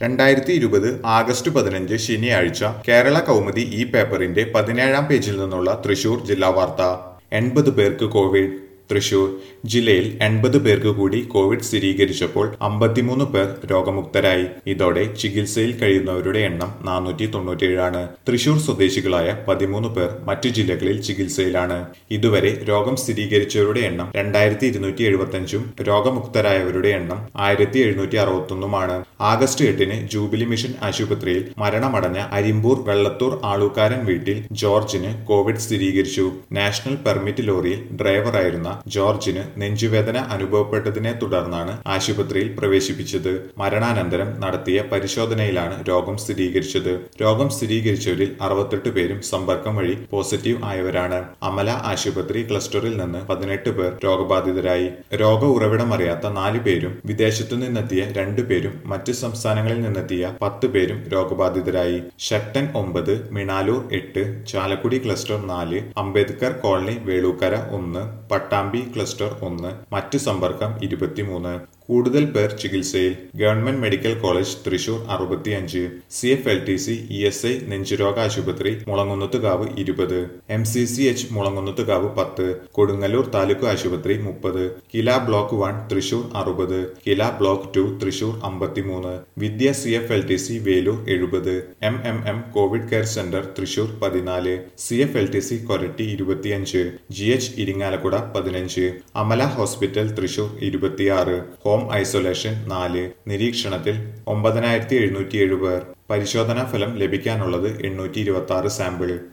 രണ്ടായിരത്തി ഇരുപത് ആഗസ്റ്റ് പതിനഞ്ച് ശനിയാഴ്ച കേരള കൗമുദി ഈ പേപ്പറിന്റെ പതിനേഴാം പേജിൽ നിന്നുള്ള തൃശൂർ ജില്ലാ വാർത്ത എൺപത് പേർക്ക് കോവിഡ് തൃശൂർ ജില്ലയിൽ എൺപത് പേർക്ക് കൂടി കോവിഡ് സ്ഥിരീകരിച്ചപ്പോൾ അമ്പത്തിമൂന്ന് പേർ രോഗമുക്തരായി ഇതോടെ ചികിത്സയിൽ കഴിയുന്നവരുടെ എണ്ണം നാനൂറ്റി തൊണ്ണൂറ്റിയേഴാണ് തൃശൂർ സ്വദേശികളായ പതിമൂന്ന് പേർ മറ്റു ജില്ലകളിൽ ചികിത്സയിലാണ് ഇതുവരെ രോഗം സ്ഥിരീകരിച്ചവരുടെ എണ്ണം രണ്ടായിരത്തി ഇരുന്നൂറ്റി എഴുപത്തഞ്ചും രോഗമുക്തരായവരുടെ എണ്ണം ആയിരത്തി എഴുന്നൂറ്റി അറുപത്തൊന്നുമാണ് ആഗസ്റ്റ് എട്ടിന് ജൂബിലി മിഷൻ ആശുപത്രിയിൽ മരണമടഞ്ഞ അരിമ്പൂർ വെള്ളത്തൂർ ആളൂക്കാരൻ വീട്ടിൽ ജോർജിന് കോവിഡ് സ്ഥിരീകരിച്ചു നാഷണൽ പെർമിറ്റ് ലോറിയിൽ ഡ്രൈവറായിരുന്ന ജോർജിന് നെഞ്ചുവേദന അനുഭവപ്പെട്ടതിനെ തുടർന്നാണ് ആശുപത്രിയിൽ പ്രവേശിപ്പിച്ചത് മരണാനന്തരം നടത്തിയ പരിശോധനയിലാണ് രോഗം സ്ഥിരീകരിച്ചത് രോഗം സ്ഥിരീകരിച്ചവരിൽ അറുപത്തെട്ട് പേരും സമ്പർക്കം വഴി പോസിറ്റീവ് ആയവരാണ് അമല ആശുപത്രി ക്ലസ്റ്ററിൽ നിന്ന് പതിനെട്ട് പേർ രോഗബാധിതരായി രോഗ ഉറവിടമറിയാത്ത നാല് പേരും വിദേശത്തു നിന്നെത്തിയ രണ്ടു പേരും മറ്റ് സംസ്ഥാനങ്ങളിൽ നിന്നെത്തിയ പത്ത് പേരും രോഗബാധിതരായി ശക്തൻ ഒമ്പത് മിണാലൂർ എട്ട് ചാലക്കുടി ക്ലസ്റ്റർ നാല് അംബേദ്കർ കോളനി വേളൂക്കര ഒന്ന് പട്ടാമ്പി ക്ലസ്റ്റർ ഒന്ന് മറ്റ് സമ്പർക്കം ഇരുപത്തിമൂന്ന് കൂടുതൽ പേർ ചികിത്സയിൽ ഗവൺമെന്റ് മെഡിക്കൽ കോളേജ് തൃശൂർ അറുപത്തിയഞ്ച് C F L T C E S I നെഞ്ചുരോഗ ആശുപത്രി മുളങ്ങുന്നത്തുകാവ് ഇരുപത് M C C H Mulankunnathukavu പത്ത് കൊടുങ്ങല്ലൂർ താലൂക്ക് ആശുപത്രി മുപ്പത് കില ബ്ലോക്ക് വൺ തൃശൂർ അറുപത് കില ബ്ലോക്ക് ടു തൃശൂർ അമ്പത്തിമൂന്ന് Vidya C F L T C Velur എഴുപത് M M M covid care centre Thrissur പതിനാല് C F L T C Koratty ഇരുപത്തിയഞ്ച് ജി എച്ച് ഇരിങ്ങാലക്കുട പതിനഞ്ച് അമല ഹോസ്പിറ്റൽ തൃശൂർ ഇരുപത്തിയാറ് ഹോം ഐസൊലേഷൻ നാല് നിരീക്ഷണത്തിൽ ഒമ്പതിനായിരത്തി എഴുന്നൂറ്റി ഏഴ് പേർ പരിശോധനാ ഫലം ലഭിക്കാനുള്ളത് എണ്ണൂറ്റി ഇരുപത്തി ആറ് സാമ്പിൾ